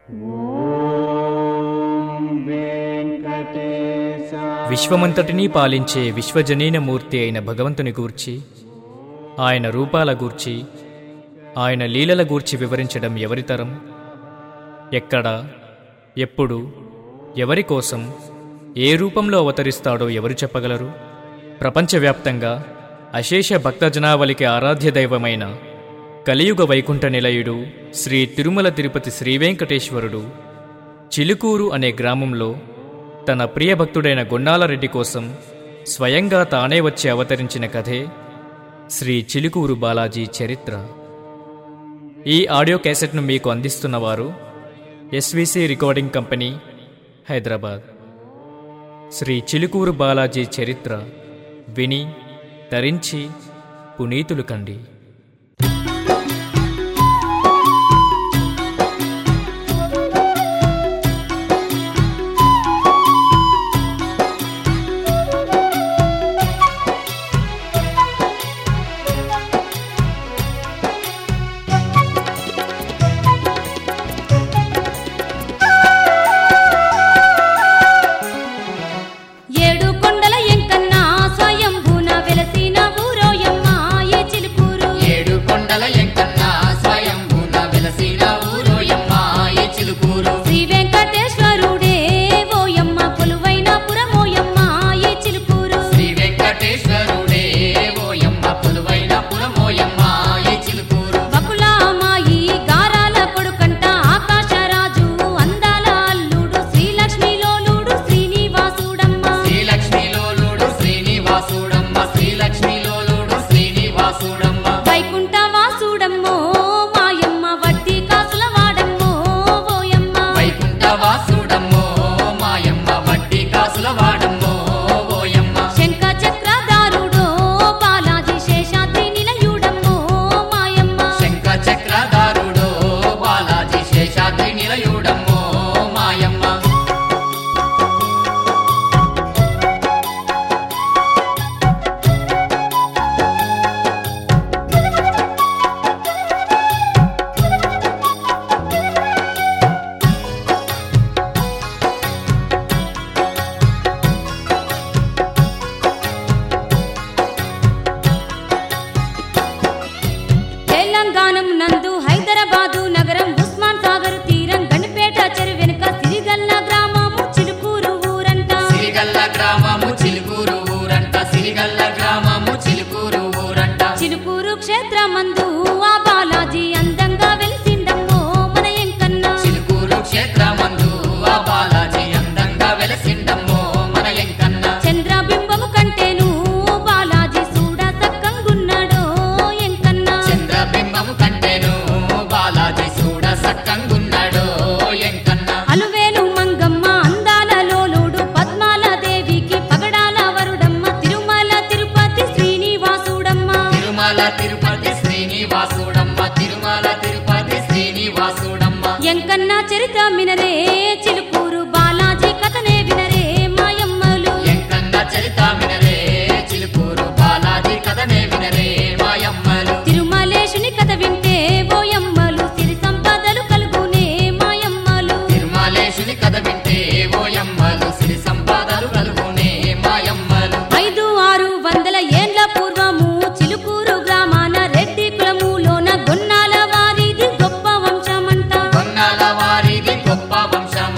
విశ్వమంతటినీ పాలించే విశ్వజనీన మూర్తి అయిన భగవంతుని గూర్చి ఆయన రూపాల గూర్చి ఆయన లీలల గూర్చి వివరించడం ఎవరితరం ఎక్కడ ఎప్పుడు ఎవరి కోసం ఏ రూపంలో అవతరిస్తాడో ఎవరు చెప్పగలరు ప్రపంచవ్యాప్తంగా అశేష భక్తజనావళికి ఆరాధ్య దైవమైన కలియుగ వైకుంఠ నిలయుడు శ్రీ తిరుమల తిరుపతి శ్రీవేంకటేశ్వరుడు చిలుకూరు అనే గ్రామంలో తన ప్రియ భక్తుడైన గొన్నాలరెడ్డి కోసం స్వయంగా తానే వచ్చి అవతరించిన కథే శ్రీ చిలుకూరు బాలాజీ చరిత్ర ఈ ఆడియో క్యాసెట్ను మీకు అందిస్తున్నవారు SVC recording company Hyderabad Shri Chilkur Balaji చరిత్ర విని ధరించి పునీతులు కండి ఏడు కొండల ఎంకన్న స్వయంభూన వెలసిన ఊరోయమ్మ ఏ చిలుకూరు ఏడు కొండల ఎంకన్న స్వయంభూన వెలసిన ఊరోయమ్మ ఈ చిలుకూరు శ్రీ వెంకటేశ్వరుడే ఓయమ్మ కొలువైన పురమోయమ్మ ఏ చిలుకూరు శ్రీ వెంకటేశ్వరుడే ఓయమ్మ కొలువైన పురమోయమ్మ ఈ చిలుకూరు బకులామాయి గారాల కొడుకంట ఆకాశరాజు అందాల అల్లుడు శ్రీలక్ష్మిలోలుడు శ్రీనివాసుడమ్మ శ్రీలక్ష్మిలోలుడు శ్రీనివాసుడమ్మ శ్రీలక్ష్మిలోలుడు శ్రీనివాసుడమ్మ వైకుంఠ వాసుడమ్మో మాయమ్మ వడ్డీ కాసుల వాడమ్మో ఓయమ్మ వైకుంఠ వాసుడమ్మో మాయమ్మ వడ్డీ కాసుల వాడమ్మో ఓయమ్మ శంఖ చక్రధారుడో బాలాజీ శేషాద్రి నిలయుడమ్మో మాయమ్మ శంఖ చక్రధారుడో బాలాజీ శేషాద్రి నిలయుడమ్మో మాయమ్మ తెలంగాణం నందు హైదరాబాదు నగరం ఉస్మాన్ సాగర్ తీరం గండిపేట చెరు వెనుక సిరిగల్ల గ్రామము చిలుకూరు ఊరంట సిరిగల్ల గ్రామము చిలుకూరు ఊరంట సిరిగల్ల గ్రామము చిలుకూరు ఊరంట చిలుకూరు క్షేత్రమందు ఆ బాలాజీ అందంగా వెలిసిండమ్మో మన ఎంకన్న చిలుకూరు క్షేత్రమందు ఆ బాలాజీ అందంగా వెలసిండమ్మో మన ఎంకన్న చంద్రబింబము కంటేను బాలాజీ చూడ సక్కంగున్నాడో ఎంకన్న చంద్రబింబము కంటేను బాలాజీ చూడ సక్కంగున్నాడో ఎంకన్న అలువేలు మంగమ్మ అందాల లోలుడు పద్మాల దేవికి పగడాల వరుడమ్మ తిరుమల తిరుపతి శ్రీనివాసుడమ్మ తిరుమల తిరుపతి శ్రీనివాసుడమ్మ తిరుమల తిరుపతి శ్రీనివాసుడమ్మ ఎంకన్న చరిత మినరే చిలుకూరు బాలాజీ కథనే వినరే మాయమ్మలు ఎంకన్న చరిత వినరే చిలుకూరు బాలాజీ కథనే వినరే మాయమ్మలు తిరుమలేశుని కథ వింటే ఓయమ్మలు సిరి సంపదలు కలుగునే మాయమ్మలు తిరుమలేశుని కథ వింటే ఓయమ్మలు సిరి సంపాదలు కలుగునే మాయమ్మలు ఐదు ఆరు వందల ఏండ్ల పూర్వము చిలుకూరు గ్రామాన రెడ్డి కులములోన గొన్నాల వారిది గొప్ప వంశమంట కొన్నాల వారిది గొప్ప వంశం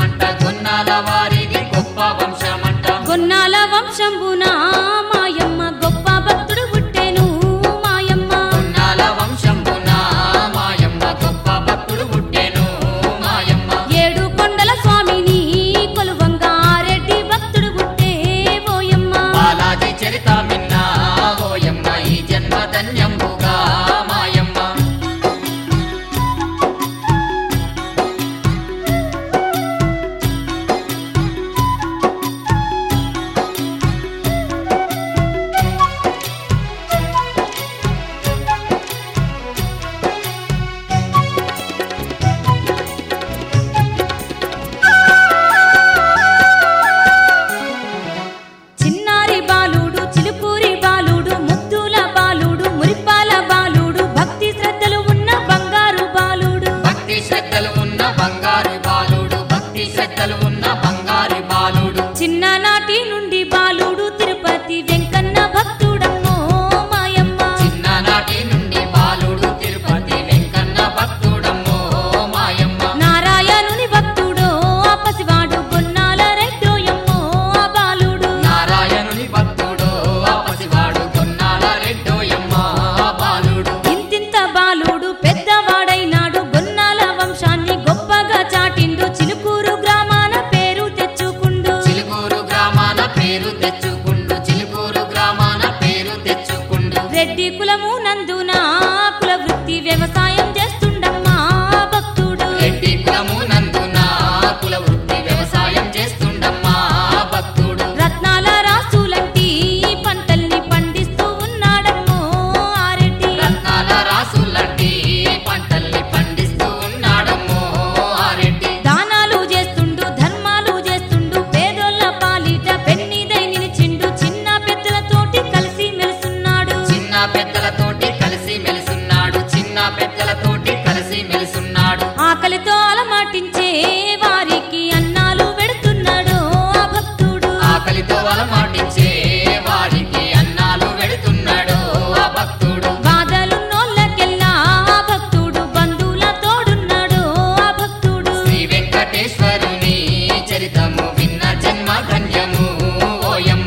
మాటించే వారికి అన్నాలు పెడుతున్నాడు ఆ భక్తుడు ఆకలితో వలమాటించే వారికి అన్నాలు వెడుతున్నాడు ఆ భక్తుడు బాధలున్నోళ్ళకెల్లా ఆ భక్తుడు బంధువుల తోడున్నాడు ఆ భక్తుడు శ్రీ వెంకటేశ్వరుని చరితము విన్న జన్మ ధన్యము ఓయమ్మ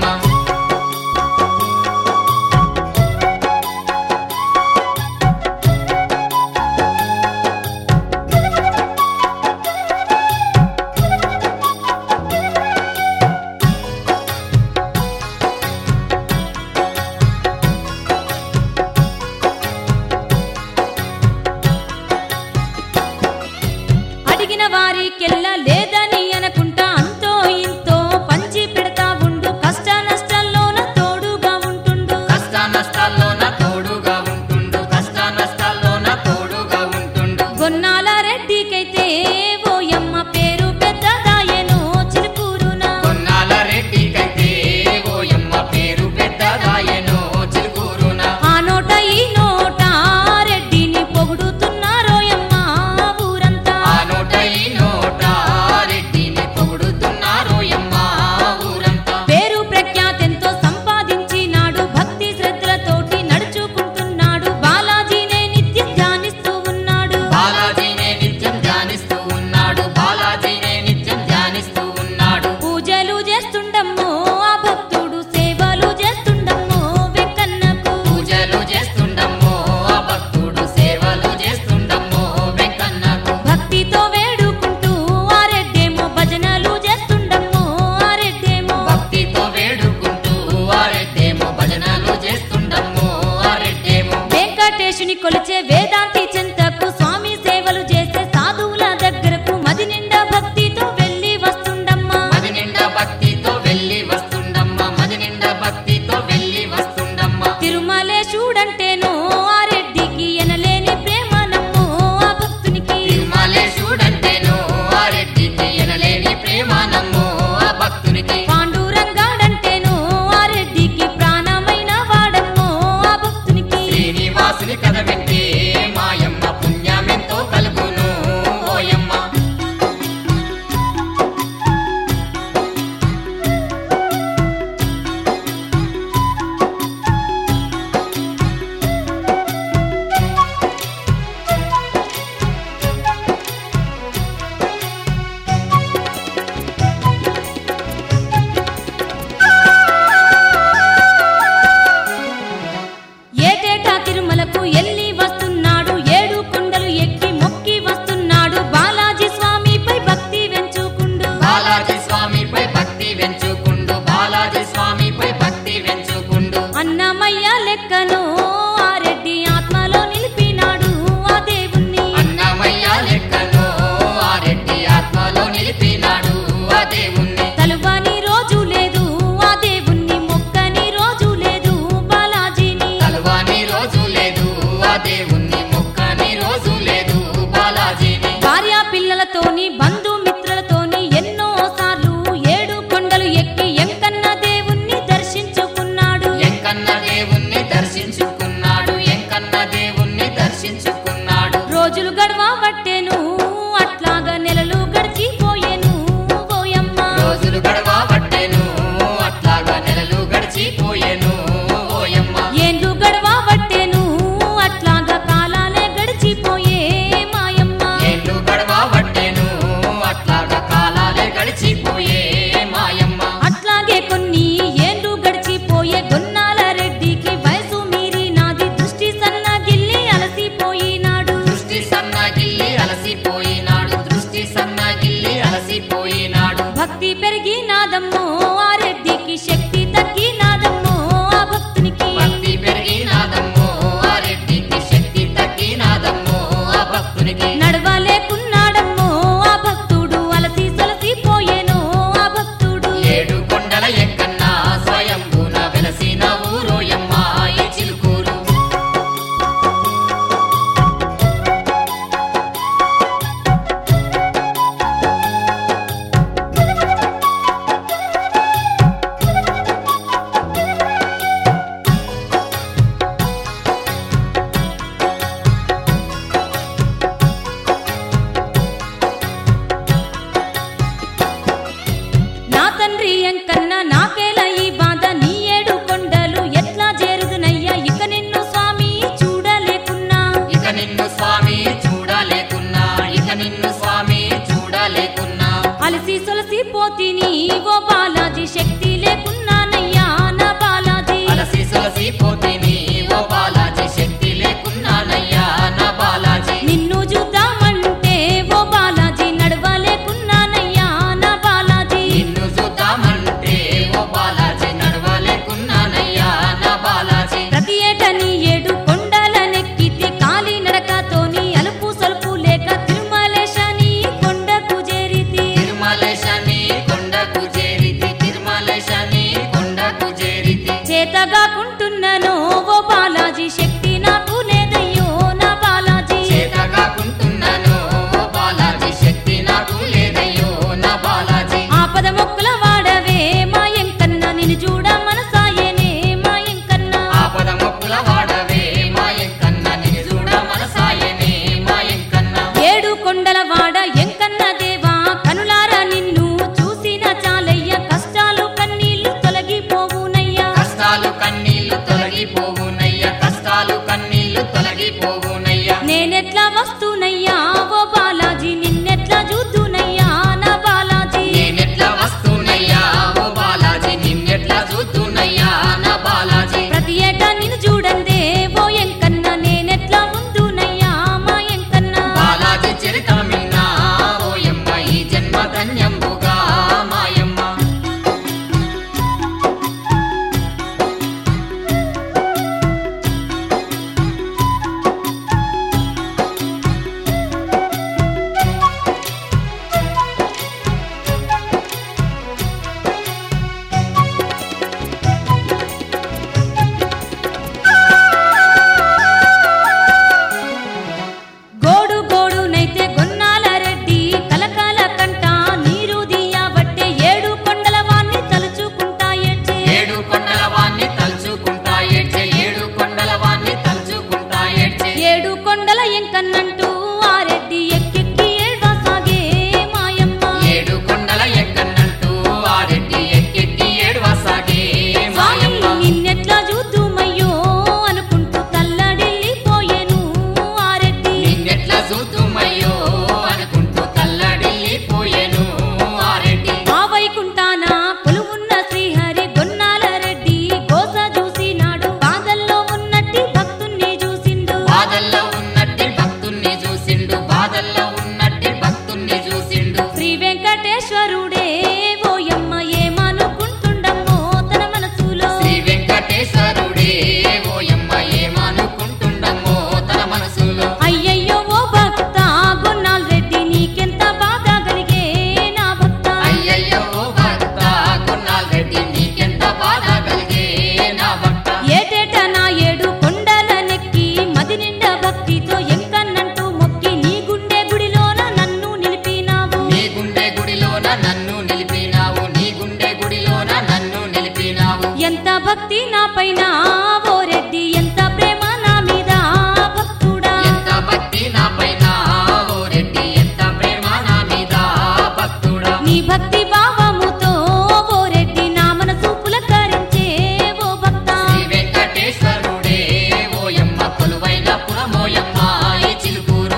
అడిగిన వారికెల్లా లేదని అనుకుంటా అంతో ఇంతో పంచి పెడతా ఉండు కష్ట నష్టాల్లోన తోడుగా ఉంటుండు కష్ట నష్టాల్లోన తోడుగా ఉంటుండు కష్ట నష్టాల్లోన తోడుగా ఉంటుండు గొన్నాల రెడ్డికైతే ఓయమ్మ పేరు పెద్దదాయను చిలుకూరునా కొన్నాల రెడ్డికైతే ఓయమ్మ పేరు పెద్దదాయను చిలుకూరున ఆ నోట ఈ నోట రెడ్డిని పొగుడుతున్నారోయమ్మ ఊరంతా ఆ నోట ఈ నోట రెడ్డిని పొగుడుతున్నారోయమ్మ ఊరంతా పేరు ప్రఖ్యాతెంతో సంపాదించినాడు భక్తి శ్రద్ధలతోటి నడుచుకుంటున్నాడు బాలాజీనే నిత్యం ధ్యానిస్తూ ఉన్నాడు బాలాజీనే నిత్యం ధ్యానిస్తూ ఉన్నాడు బాలాజీనే నిత్యం ధ్యానిస్తూ ఉన్నాడు పూజలు చేస్తుండమ్మో ఆ భక్తుడు సేవలు చేస్తుండమ్మో వెంకన్నకు పూజలు చేస్తుండమ్మో ఆ భక్తుడు సేవలు చేస్తుండమ్మో వెంకన్నకు భక్తితో వేడుకుంటూ ఆ రెడ్డేమో భజనలు చేస్తుండమ్మో ఆ రెడ్డేమో భక్తితో వేడుకుంటూ ఆరెడ్డేమో భజనలు చేస్తుండమ్మో ఆరెడ్డేమో వెంకటేశుని కొలిచే వేదాంతి చెంతకు స్వామి సేవలు చేసే సాధువుల దగ్గరకు మది నిండా భక్తితో వెళ్ళి వస్తుండమ్మా మది నిండా భక్తితో వెళ్ళి వస్తుండమ్మా మది నిండా భక్తితో వెళ్ళి వస్తుండమ్మా తిరుమలేశుడంటేనో ఆ రెడ్డికి ఎనలేని ప్రేమ నమ్మో ఆ భక్తునికి తిరుమలేశుడంటేనో ఆరెడ్డికి ఎనలేని ప్రేమ నమ్మో ఆ భక్తునికి పాండురంగాడంటేనో ఆ రెడ్డికి ప్రాణమైన వాడమ్మో ఆ భక్తునికి శ్రీనివాసుని కథ వింటే మాయమ్మ పుణ్యమెంతో కలుగును ఓయమ్మ ఏటేటా తిరుమలకు ఎల్లి వస్తున్నాడు ఏడు కొండలు ఎక్కి మొక్కి వస్తున్నాడు బాలాజీ స్వామిపై భక్తి వెంచుకుండు బాలాజీ స్వామిపై భక్తి వెంచుకుండు బాలాజీ స్వామిపై భక్తి వెంచుకుండు అన్నమయ్య లెక్కను ఆ రెడ్డి ఆత్మలో నిలిపినాడు ఆ దేవుణ్ణి అన్నమయ్య లెక్కను ఆ రెడ్డి ఆత్మలో నిలిపినాడు ఆ దేవుణ్ణి తలువని రోజు లేదు ఆ దేవుణ్ణి మొక్కని రోజు లేదు బాలాజీని కలవాని రోజు లేదు ఆ దేవుణ్ణి మొక్కని రోజు లేదు బాలాజీని భార్య పిల్లలతోని బంధుమిత్రులతోని ఎన్నో సార్లు ఏడు కొండలు ఎక్కి ఎంకన్న దేవుణ్ణి దర్శించుకున్నాడు ఎంకన్న దేవుణ్ణి దర్శించుకున్నాడు ఎంకన్న దేవుణ్ణి దర్శించుకున్నాడు రోజులు గడవబట్టెను అట్లాగా నెలలు గడిచిపోయెను ఓయమ్మ రోజులు గడవబట్టెను అట్లాగా నెలలు గడిచిపోయెను ఓయమ్మ ఏండ్లు గడవబట్టెను అట్లాగా కాలాలే గడిచిపోయే మాయమ్మ ఏళ్ళు గడవబట్టెను అట్లాగా కాలాలే గడిచిపోయే మాయమ్మ అట్లాగే కొన్ని ఏండ్లు గడిచిపోయే గొన్నాల రెడ్డికి వయసు మీరి నాది దృష్టి సన్నగిల్లి అలసిపోయినాడు దృష్టి సన్నగిల్లి అలసిపోయినాడు దృష్టి సన్నగిల్లి అలసిపోయినాడు భక్తి పెరిగి నాదమ్మో ఆ రెడ్డికి శక్తి తగ్గి నాదమ్మో ఆ భక్తునికి భక్తి పెరిగినాదమ్మో ఆ రెడ్డికి శక్తి తగ్గినాదమ్మో ఆ భక్తునికి నడవలేకున్నాడమ్మో ఆ భక్తుడు అలసి సొలసిపోయెను ఆ భక్తుడు ఏడు కొండల ఎక్కన్నా స్వయంభూన వెలసిన ఊరోయమ్మ ఈ చిలుకూరు సొలసిపోతిని ఓ బాలాజీ శక్తి లేకున్నానయ్యా నా బాలాజీ అలసి సొలసిపోతిని ఓ బాలాజీ శక్తి లేకున్నానయ్యా నా బాలాజీ నిన్ను చూద్దామంటే ఓ బాలాజీ నడవలేకున్నానయ్యా నా బాలాజీ నిన్ను చూద్దామంటే ఓ బాలాజీ నడవలేకున్నానయ్యా నా బాలాజీ ప్రతి ఏటని ఏడు కొండలనెక్కితే కాలి నడకతోని అలుపు సొలుపు లేక తిరుమలేశని కొండకు చేరితి తిరుమలేశని కొండకు చేరితి తిరుమలేశని కొండకు చేరితి చేతగాకుంటున్నను ఓ బాలాజీ శక్తి నాకు లేదయ్యో నా బాలాజీ చేతగాకుంటున్నాను ఓ బాలాజీ శక్తి నాకు లేదయ్యో నా బాలాజీ ఆపద మొక్కుల వాడవే మాయంకన్న నిన్ను చూడ మనసాయనే మాయంకన్న ఆపద మొక్కుల వాడవే మాయంకన్న నిన్ను చూడ మనసాయనే మాయంకన్న ఏడు కొండల వాడ ఎంకన్న దేవా కనులారా నిన్ను చూసిన చాలయ్య కష్టాలు కన్నీళ్లు తొలగిపోవునయ్యా కష్టాలు కన్నీళ్లు తొలగిపోవునయ్యా కష్టాలు కన్నీళ్లు తొలగిపోవునయ్యా నేనెట్లా వస్తునయ్యా ఓ బాలాజీ నిన్నెట్లా చూద్దునయ్యా నా బాలాజీ నేనెట్లా వస్తున్నయ్యా ఓ బాలాజీ నిన్నెట్లా చూస్తున్నయ్యా నా బాలాజీ ప్రతి ఏటా నిన్ను చూడందే ఓ ఎంకన్న నేనెట్లా ఉందునయ్యా మా ఎంకన్న బాలాజీ చరితమిన్నా ఓయమ్మ ఈ జన్మ ధన్యంబుగా మాయమ్మ గోడు గోడునైతే గొన్నాల రెడ్డి కలకాల కంట నీరు దియబట్టే ఏడు కొండల వాణ్ణి తలుచుకుంటా ఏడ్చే ఏడు కొండల వాణ్ణి తలుచుకుంటా ఏడ్చే ఏడు కొండల వాణ్ణి తలుచుకుంటా ఏడ్చే ఏడు కొండల ఎంకన్నంటూ ఆ రెడ్డి ఎక్కెక్కి ఏడ్వసాగే మాయమ్మ ఏడు కొండల ఎక్కనంటూ ఆ రెడ్డి ఎక్కెక్కి ఏడువసాగే స్వామి మాయమ్మ నిన్నెట్లా చూద్దుమయ్యో అనుకుంటూ తల్లడిల్లిపోయెను ఆ రెడ్డి నిన్నెట్లా చూతుమయ్యో అనుకుంటూ కల్లడిల్లిపోయెను ఆ రెడ్డి ఆ వైకుంఠాన కొలువున్న శ్రీహరి గొన్నాల రెడ్డి గోస చూసినాడు బాధల్లో ఉన్నట్టి భక్తుణ్ణి చూసిండు బాధల్లో ఉన్నట్టి భక్తుణ్ణి చూసిండు బాధల్లో ఉన్నట్టి భక్తుణ్ణి చూసిండు శ్రీ వెంకటేశ్వరుడే ఓయమ్మ ఏమనుకుంటుండమ్మో తన మనసులో శ్రీ వెంకటేశ్వరుడే ఓయమ్మ ఏమనుకుంటుండమ్మో తన మనసులో అయ్యయ్యో ఓ భక్త గొన్నాల్ రెడ్డి నీకెంత బాధ కలిగే నా భక్త అయ్యయ్యో ఓ భక్త కొన్నాళ్ళ రెడ్డి నీకెంత బాధ కలిగే నా భక్త ఏటేట నా ఏడు కొండల నెక్కి మది నిండా భక్తితో ఎంకన్నంటూ మొక్కి నీ గుండె గుడిలోన నన్ను నిలిపినావు నీ గుండె గుడిలోన నన్ను నిలిపినావు నీ గుండె గుడిలోన నన్ను నిలిపినావు ఎంత భక్తి నా పైన ఓ రెడ్డి ఎంత ప్రేమ నా మీద భక్తుడా ఎంత భక్తి నా పైన ఓ రెడ్డి ఎంత ప్రేమ నా మీద భక్తుడా నీ భక్తి భావముతో ఓ రెడ్డి నా మనసు పులకరించే ఓ భక్త శ్రీ వెంకటేశ్వరుడే ఓయమ్మ కొలువైన పురమోయమ్మ ఈ చిలుకూరు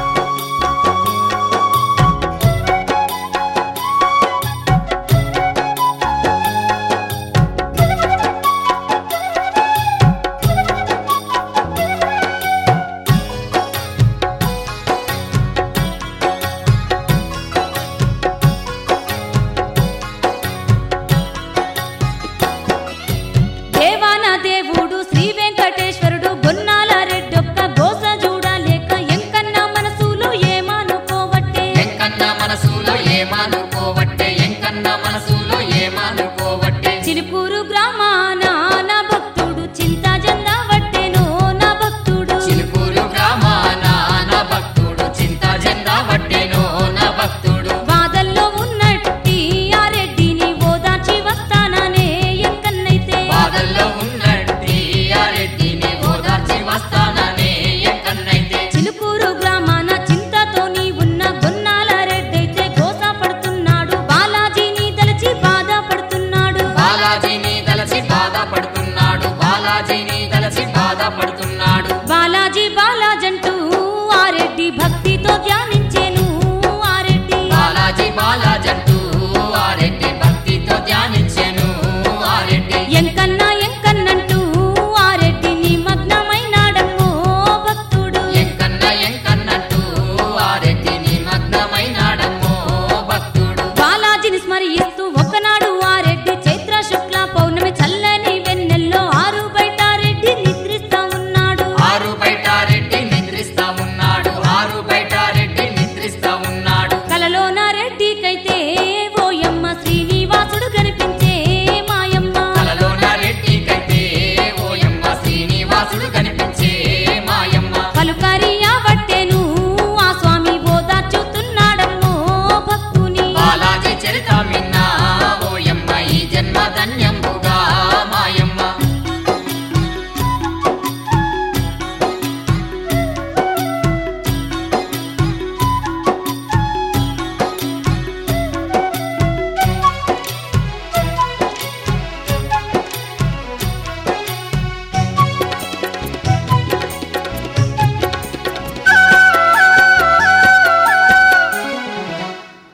దేవాన దేవుడు శ్రీ వెంకటేశ్వరుడు గొన్నాల రెడ్డొక్క గోస చూడలేక ఎంకన్న మనసులో ఏమనుకోవట్టే ఎంకన్న మనసులో ఏమనుకోవట్టే ఎంకన్న మనసులో ఏమనుకోవట్టే చిలుకూరు గ్రామాన నా భక్తుడు చింత జెండా వట్టెను నా భక్తుడు చిలుకూరు గ్రామాన నా భక్తుడు చింత జెండా పట్టెను నా భక్తుడు బాధల్లో ఉన్నట్టి ఆ రెడ్డిని ఓదార్చి వస్తాననే ఎంకన్నైతే బాధల్లో ఉన్నట్టి ఆ రెడ్డిని ఓదార్చి వస్తాననే ఎక్కడైతే చిలుకూరు గ్రామాన చింతతోని ఉన్న గొన్నాల రెడ్డైతే గోస పడుతున్నాడు బాలాజీని తలచి బాధపడుతున్నాడు బాలాజీని తలచి బాధపడుతున్నాడు బాలాజీని తలచి బాధపడుతున్నాడు బాలాజీ బాలాజంటూ ఆ రెడ్డి భక్తితో ధ్యానించేను ఆ రెడ్డి బాలాజీ బాలాజంటూ ఆ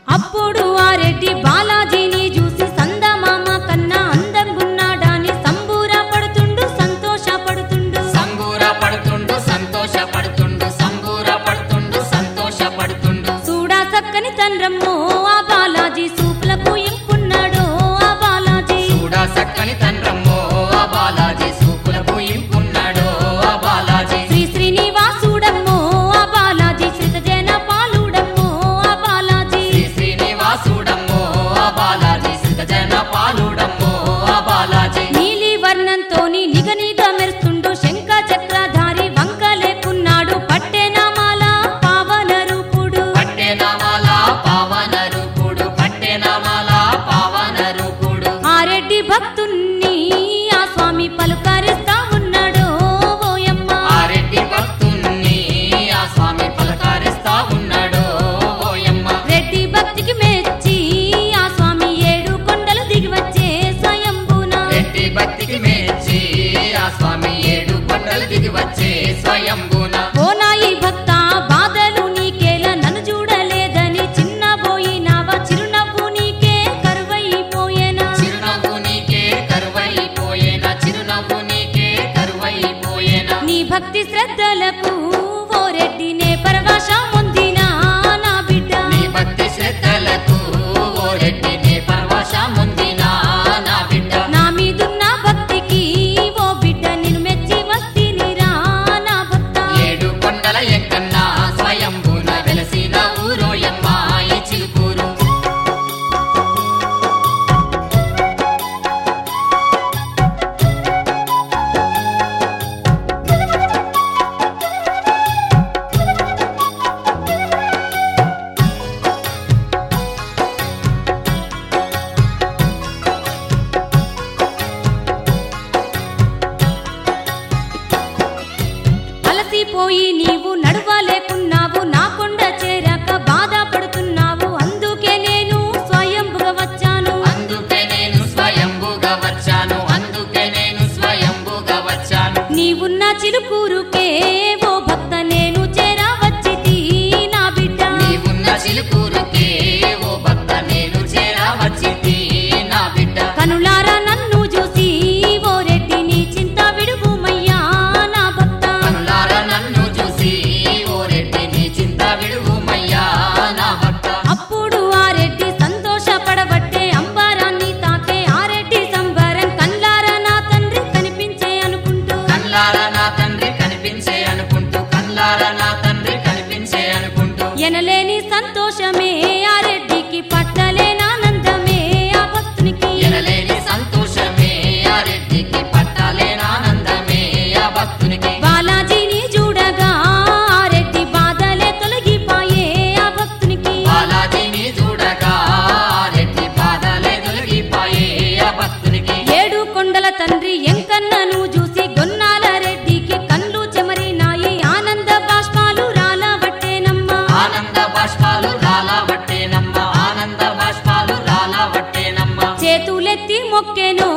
అప్పుడు ఆ రెడ్డి బాలాజీని చూసి సందమామ కన్నా అందంగున్నాడని సంబూర పడుతుండు సంతోషపడుతుండు సంబూర పడుతుండు సంతోషపడుతుండు సంబూర పడుతుండు సంతోషపడుతుండు చూడా చక్కని తండ్రమ్మో ఆ బాలాజీ సూపులకు ఇంపున్నాడో ఆ బాలాజీ చూడా సక్కని తండ్రమ్మో ఆ బాలాజీ సూపులకు ఇంపున్నాడో ఆ బాలాజీ శ్రీ శ్రీనివాసుడమ్మో ఆ బాలాజీ శ్రీతజన పాలుడమ్మో ఆ బాలాజీ శ్రీ శ్రీనివాసుడమ్మో ఆ బాలాజీ సిద్ధజన పాలుడమ్మో ఆ బాలాజీ నీలి వర్ణంతోని నిగనిగ మెరుస్తుండు శంఖ చక్రధారి వంక లేకున్నాడు పట్టెనామాల పావన రూపుడు పట్టె నామాల పావన రూపుడు పట్టె నామాల పావన రూపుడు ఆ రెడ్డి భక్తుణ్ణి ఆ స్వామి పలుకరిస్తా ఉన్నాడు ఓయమ్మ ఆ రెడ్డి భక్తుణ్ణి ఆ స్వామి పలకారిస్తా ఉన్నాడో ఓయమ్మ రెడ్డి భక్తికి మెచ్చి ఆ స్వామి ఏడు కొండలు దిగి వచ్చే స్వయంభున రెడ్డి భక్తికి మెచ్చి ఆ స్వామి ఏడు కొండలు దిగి వచ్చే స్వయంభూన ఓ నాయి భక్త బాధలు నీకేలా నన్ను చూడలేదని చిన్న పోయినావా చిరునవ్వు నీకే కరువైపోయేనా చిరునవ్వు నీకే కరువైపోయేనా చిరునవ్వు నీకే కరువైపోయేనా నీ భక్తి శ్రద్ధలకు ఓ రెడ్డి నే పరవశం పొందినా నా బిడ్డ నీ భక్తి శ్రద్ధలకు ఓ రెడ్డి నీ పరవశముందినా నా బిడ్డ నా మీదున్న భక్తికి ఓ బిడ్డ నిన్ను మెచ్చి వస్తినిరా నా భక్త ఏడు కొండల ఎక్కన్నా స్వయంభూన వెలసిన ఊరోయమ్మ ఈ చిలుకూరు అలసిపోయి నీవు నడవలేకున్నావు నా కొండ చేరాక బాధపడుతున్నావు అందుకే నేను స్వయంభుగా వచ్చాను అందుకే నేను స్వయంభుగా వచ్చాను అందుకే నేను స్వయంభుగా వచ్చాను నీవున్న చిలుకూరుకే ఓ భక్త నేను చేరా వచ్చితి నా బిడ్డ నీవున్న చిలుకూరుకే ఓ భక్త నేను చేరా వచ్చింది నా బిడ్డ కనులారా నన్ను చూసి ఓ రెడ్డి నీ చింత విడుగుమయ్యా నా భక్త కనులార నన్ను చూసి ఓ రెడ్డి నీ చింత విడువుమయ్యా నా భక్త అప్పుడు ఆ రెడ్డి సంతోషపడబట్టే అంబారాన్ని తాకే ఆ రెడ్డి సంబరం కన్లారా నా తండ్రి కనిపించే అనుకుంటూ కన్లార నా తండ్రి కనిపించే అనుకుంటూ కన్లార నా తండ్రి కనిపించే అనుకుంటూ ఎనలేని సంతోషమే ఆ రెడ్డికి పట్టలేనానందమే ఆ భక్తునికి ఎనలేని సంతోషమే ఆ రెడ్డికి పట్టాలేనానందమే ఆ భక్తునికి బాలాజీని చూడగా ఆ రెడ్డి బాధలే తొలగిపాయే ఆ భక్తునికి బాలాజీని చూడగా ఆ రెడ్డి బాధలే తొలగిపోయే ఆ భక్తునికి ఏడు కొండల తండ్రి ఎంకన్నను చూసి గొన్నాల రెడ్డికి కళ్ళు చెమరినాయి ఆనంద బాష్పాలు రాలబట్టేనమ్మా ఆనంద బాష్పాలు రాలా బట్టేనమ్మ ఆనంద బాష్పాలు రాలా బట్టేనమ్మ చేతులెత్తి మొక్కెను